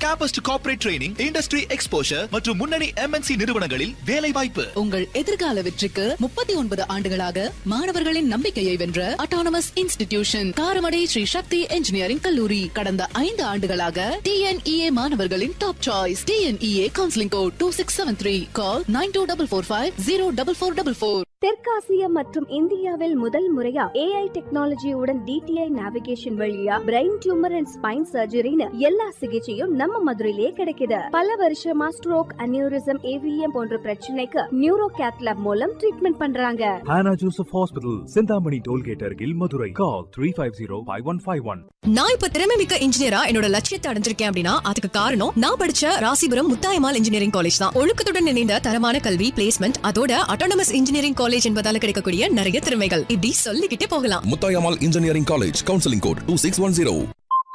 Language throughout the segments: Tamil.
Campus to corporate training industry exposure மற்றும் முன்னணி எம்என்சி நிறுவனங்களில் வேலை வாய்ப்பு உங்கள் எதிர்கால வெற்றிக்கு முப்பத்தி ஒன்பது ஆண்டுகளாக மாணவர்களின் நம்பிக்கையை வென்ற autonomous institution Karamadai Sri Sakthi engineering கல்லூரி கடந்த ஐந்து ஆண்டுகளாக டிஎன்இஏ மாணவர்களின் top choice TNEA counselling code two six seven three call nine two double four five zero double four double four தெற்காசியா மற்றும் இந்தியாவில் முதல் முறையா ஏஐ டெக்னாலஜியுடன் டிடிஐ நேவிகேஷன் வழியா பிரெயின் டியூமர் அண்ட் ஸ்பைன் சர்ஜரின்னு எல்லா சிகிச்சையும் நம்ம மதுரையிலேயே கிடைக்குது பல வருஷமா ஸ்ட்ரோக் அனியூரிசம் ஏவிஎம் போன்ற பிரச்சனைக்கு நியூரோ கேத்லாப் மூலம் ட்ரீட்மெண்ட் பண்றாங்க Hannah Joseph Hospital, Sindhamani Tollgate Argil, Madurai. Call 350-5151. நான் இப்ப திறமை மிக்க இன்ஜினியரா என்னோட லட்சியத்தை அடைஞ்சிருக்கேன் அப்படின்னா அதுக்கு காரணம் நான் படிச்ச ராசிபுரம் முத்தாயமால் இன்ஜினியரிங் காலேஜ் தான் ஒழுக்கத்துடன் இணைந்த தரமான கல்வி பிளேஸ்மெண்ட் அதோட அட்டானமஸ் இன்ஜினியரிங் காலேஜ் என்பதால கிடைக்கக்கூடிய நிறைய திறமைகள் இப்படி சொல்லிக்கிட்டே போகலாம் Muthayammal engineering college counselling code two six one zero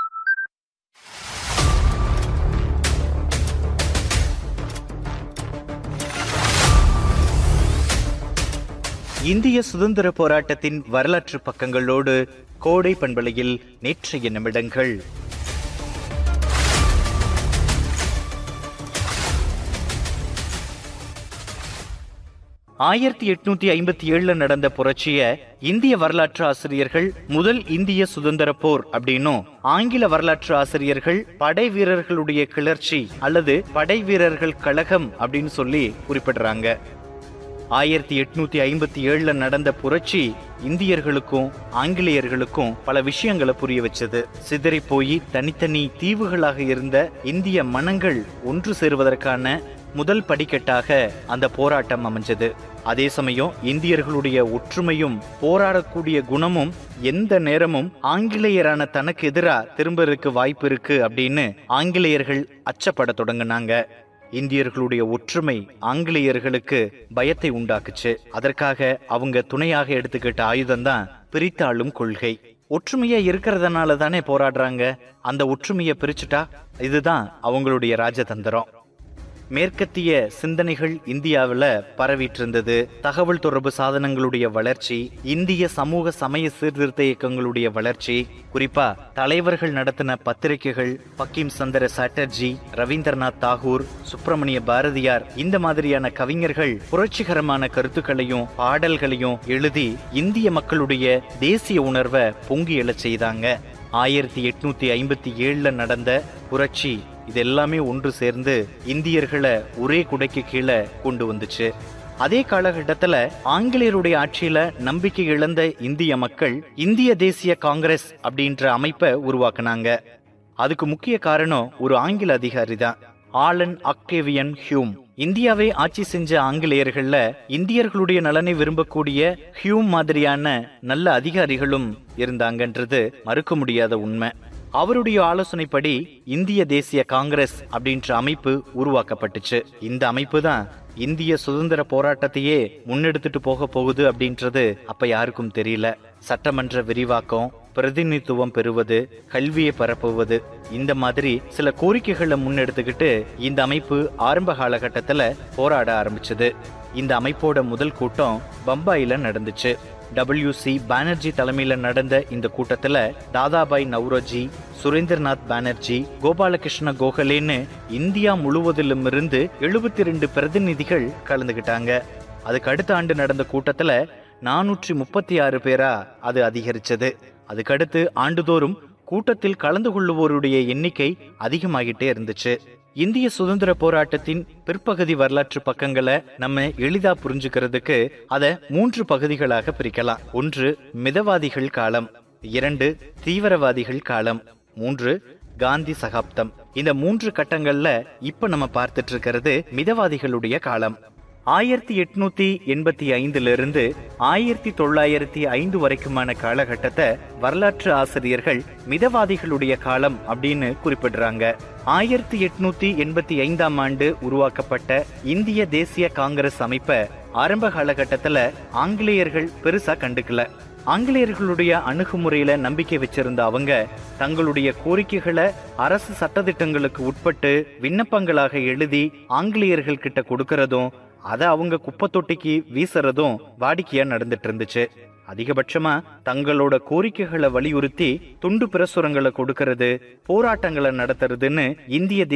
இந்திய சுதந்திர போராட்டத்தின் வரலாற்று பக்கங்களோடு கோடை பண்பலையில் நேற்றைய நிமிடங்கள் ஆயிரத்தி எட்நூத்தி ஐம்பத்தி ஏழுல நடந்த புரட்சிய இந்திய வரலாற்று ஆசிரியர்கள் முதல் இந்திய சுதந்திர போர் அப்படின்னும் ஆங்கில வரலாற்று ஆசிரியர்கள் படை வீரர்களுடைய கிளர்ச்சி அல்லது படை வீரர்கள் கழகம் அப்படின்னு சொல்லி குறிப்பிடுறாங்க ஆயிரத்தி எட்நூத்தி ஐம்பத்தி ஏழுல நடந்த புரட்சி இந்தியர்களுக்கும் ஆங்கிலேயர்களுக்கும் பல விஷயங்களை புரிய வச்சது சிதறி போய் தனித்தனி தீவுகளாக இருந்த இந்திய மனங்கள் ஒன்று சேருவதற்கான முதல் படிக்கட்டாக அந்த போராட்டம் அமைஞ்சது அதே சமயம் இந்தியர்களுடைய ஒற்றுமையும் போராடக்கூடிய குணமும் எந்த நேரமும் ஆங்கிலேயரான தனக்கு எதிரா திரும்ப இருக்க வாய்ப்பு இருக்கு அப்படின்னு ஆங்கிலேயர்கள் அச்சப்பட தொடங்கினாங்க இந்தியர்களுடைய ஒற்றுமை ஆங்கிலேயர்களுக்கு பயத்தை உண்டாக்குச்சு அதற்காக அவங்க துணையாக எடுத்துக்கிட்ட ஆயுதம் தான் பிரித்தாளும் கொள்கை ஒற்றுமையா இருக்கிறதுனால தானே போராடுறாங்க அந்த ஒற்றுமையை பிரிச்சுட்டா இதுதான் அவங்களுடைய ராஜதந்திரம் மேற்கத்திய சிந்தனைகள் இந்தியாவில் பரவிட்டு இருந்தது தகவல் தொடர்பு சாதனங்களுடைய வளர்ச்சி இந்திய சமூக சமய சீர்திருத்த இயக்கங்களுடைய வளர்ச்சி குறிப்பா தலைவர்கள் நடத்தின பத்திரிகைகள் பக்கிம் சந்திர சாட்டர்ஜி ரவீந்திரநாத் தாகூர் சுப்பிரமணிய பாரதியார் இந்த மாதிரியான கவிஞர்கள் புரட்சிகரமான கருத்துக்களையும் பாடல்களையும் எழுதி இந்திய மக்களுடைய தேசிய உணர்வை பொங்கி எழச் செய்தாங்க ஆயிரத்தி எட்நூத்தி ஐம்பத்தி ஏழுல நடந்த புரட்சி இது எல்லாமே ஒன்று சேர்ந்து இந்தியர்களை ஒரே குடைக்கு கீழே கொண்டு வந்துச்சு அதே காலகட்டத்துல ஆங்கிலேயருடைய ஆட்சியில நம்பிக்கை இழந்த இந்திய மக்கள் இந்திய தேசிய காங்கிரஸ் அப்படின்ற அமைப்பை உருவாக்குனாங்க அதுக்கு முக்கிய காரணம் ஒரு ஆங்கில அதிகாரி தான் ஆலன் அக்டேவியன் ஹியூம் இந்தியாவை ஆட்சி செஞ்ச ஆங்கிலேயர்கள்ல இந்தியர்களுடைய நலனை விரும்பக்கூடிய ஹியூம் மாதிரியான நல்ல அதிகாரிகளும் இருந்தாங்கன்றது மறுக்க முடியாத உண்மை அவருடைய ஆலோசனைப்படி இந்திய தேசிய காங்கிரஸ் அப்படின்ற அமைப்பு உருவாக்கப்பட்டுச்சு இந்த அமைப்பு தான் இந்திய சுதந்திர போராட்டத்தையே முன்னெடுத்துட்டு போக போகுது அப்படின்றது அப்ப யாருக்கும் தெரியல சட்டமன்ற விரிவாக்கம் பிரதிநிதித்துவம் பெறுவது கல்வியை பரப்புவது இந்த மாதிரி சில கோரிக்கைகளை முன்னெடுத்துக்கிட்டு இந்த அமைப்பு ஆரம்ப காலகட்டத்துல போராட ஆரம்பிச்சது இந்த அமைப்போட முதல் கூட்டம் பம்பாயில நடந்துச்சு டபிள்யூ சி பானர்ஜி தலைமையில நடந்த இந்த கூட்டத்துல தாதாபாய் நவ்ரோஜி சுரேந்திரநாத் பானர்ஜி கோபாலகிருஷ்ண கோகலேன்னு இந்தியா முழுவதிலும் இருந்து எழுபத்தி ரெண்டு பிரதிநிதிகள் கலந்துகிட்டாங்க அதுக்கு அடுத்த ஆண்டு நடந்த கூட்டத்துல நானூற்றி முப்பத்தி ஆறு பேரா அது அதிகரிச்சது அதுக்கடுத்து ஆண்டுதோறும் கூட்டத்தில் கலந்து கொள்ளுவோருடைய எண்ணிக்கை அதிகமாகிட்டே இருந்துச்சு இந்திய சுதந்திர போராட்டத்தின் பிற்பகுதி வரலாற்று பக்கங்களை நம்ம எளிதா புரிஞ்சுக்கிறதுக்கு அதை மூன்று பகுதிகளாக பிரிக்கலாம் ஒன்று மிதவாதிகள் காலம் இரண்டு தீவிரவாதிகள் காலம் மூன்று காந்தி சகாப்தம் இந்த மூன்று கட்டங்கள்ல இப்ப நம்ம பார்த்துட்டு இருக்கிறது மிதவாதிகளுடைய காலம் ஆயிரத்தி எட்நூத்தி எண்பத்தி ஐந்துல இருந்து ஆயிரத்தி தொள்ளாயிரத்தி ஐந்து வரைக்குமான காலகட்டத்தை வரலாற்று ஆசிரியர்கள் மிதவாதிகளுடைய காலம் அப்படின்னு குறிப்பிடுறாங்க ஆயிரத்தி எட்நூத்தி எண்பத்தி ஐந்தாம் ஆண்டு உருவாக்கப்பட்ட இந்திய தேசிய காங்கிரஸ் அமைப்பை ஆரம்ப காலகட்டத்துல ஆங்கிலேயர்கள் பெருசா கண்டுக்கல ஆங்கிலேயர்களுடைய அணுகுமுறையில நம்பிக்கை வச்சிருந்த அவங்க தங்களுடைய கோரிக்கைகளை அரசு சட்டதிட்டங்களுக்கு உட்பட்டு விண்ணப்பங்களாக எழுதி ஆங்கிலேயர்கள் கிட்ட கொடுக்கறதும் அதை அவங்க குப்பை தொட்டிக்கு வீசுறதும் வாடிக்கையா நடந்துட்டு இருந்துச்சு அதிகபட்சமா தங்களோட கோரிக்கைகளை வலியுறுத்தி துண்டு பிரசுரங்களை கொடுக்கறது போராட்டங்களை நடத்துறதுன்னு இந்திய